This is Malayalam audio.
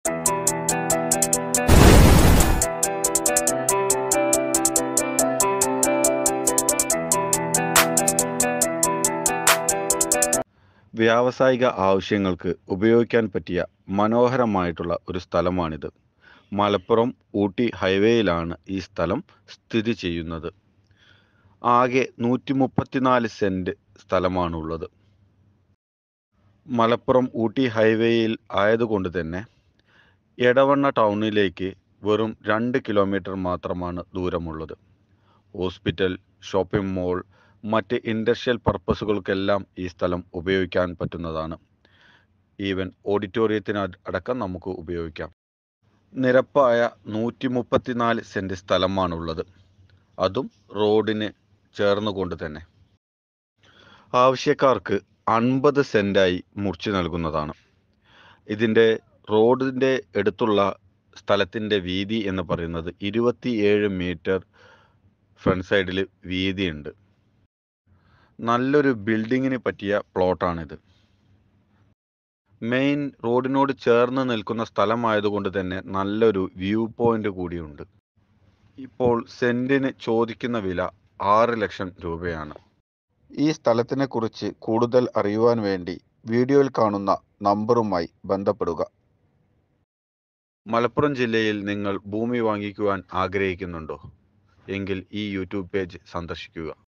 വ്യാവസായിക ആവശ്യങ്ങൾക്ക് ഉപയോഗിക്കാൻ പറ്റിയ മനോഹരമായിട്ടുള്ള ഒരു സ്ഥലമാണിത് മലപ്പുറം ഊട്ടി ഹൈവേയിലാണ് ഈ സ്ഥലം സ്ഥിതി ചെയ്യുന്നത് ആകെ നൂറ്റി മുപ്പത്തിനാല് സെൻറ്റ് സ്ഥലമാണുള്ളത് മലപ്പുറം ഊട്ടി ഹൈവേയിൽ ആയതുകൊണ്ട് തന്നെ എടവണ്ണ ടൗണിലേക്ക് വെറും രണ്ട് കിലോമീറ്റർ മാത്രമാണ് ദൂരമുള്ളത് ഹോസ്പിറ്റൽ ഷോപ്പിംഗ് മോൾ മറ്റ് ഇൻഡസ്ട്രിയൽ പർപ്പസുകൾക്കെല്ലാം ഈ സ്ഥലം ഉപയോഗിക്കാൻ പറ്റുന്നതാണ് ഈവൻ ഓഡിറ്റോറിയത്തിന് അട- അടക്കം നമുക്ക് ഉപയോഗിക്കാം നിരപ്പായ നൂറ്റി മുപ്പത്തിനാല് സെൻറ്റ് സ്ഥലമാണുള്ളത് അതും റോഡിന് ചേർന്നുകൊണ്ട് തന്നെ ആവശ്യക്കാർക്ക് അൻപത് സെൻറ്റായി മുറിച്ച് നൽകുന്നതാണ് ഇതിൻ്റെ റോഡിൻ്റെ അടുത്തുള്ള സ്ഥലത്തിൻ്റെ വീതി എന്ന് പറയുന്നത് ഇരുപത്തിയേഴ് മീറ്റർ ഫ്രണ്ട് സൈഡിൽ വീതിയുണ്ട് നല്ലൊരു ബിൽഡിങ്ങിന് പറ്റിയ പ്ലോട്ടാണിത് മെയിൻ റോഡിനോട് ചേർന്ന് നിൽക്കുന്ന സ്ഥലമായതുകൊണ്ട് തന്നെ നല്ലൊരു വ്യൂ പോയിന്റ് കൂടിയുണ്ട് ഇപ്പോൾ സെന്റിന് ചോദിക്കുന്ന വില ആറ് ലക്ഷം രൂപയാണ് ഈ സ്ഥലത്തിനെ കുറിച്ച് കൂടുതൽ അറിയുവാൻ വേണ്ടി വീഡിയോയിൽ കാണുന്ന നമ്പറുമായി ബന്ധപ്പെടുക മലപ്പുറം ജില്ലയിൽ നിങ്ങൾ ഭൂമി വാങ്ങിക്കുവാൻ ആഗ്രഹിക്കുന്നുണ്ടോ എങ്കിൽ ഈ യൂട്യൂബ് പേജ് സന്ദർശിക്കുക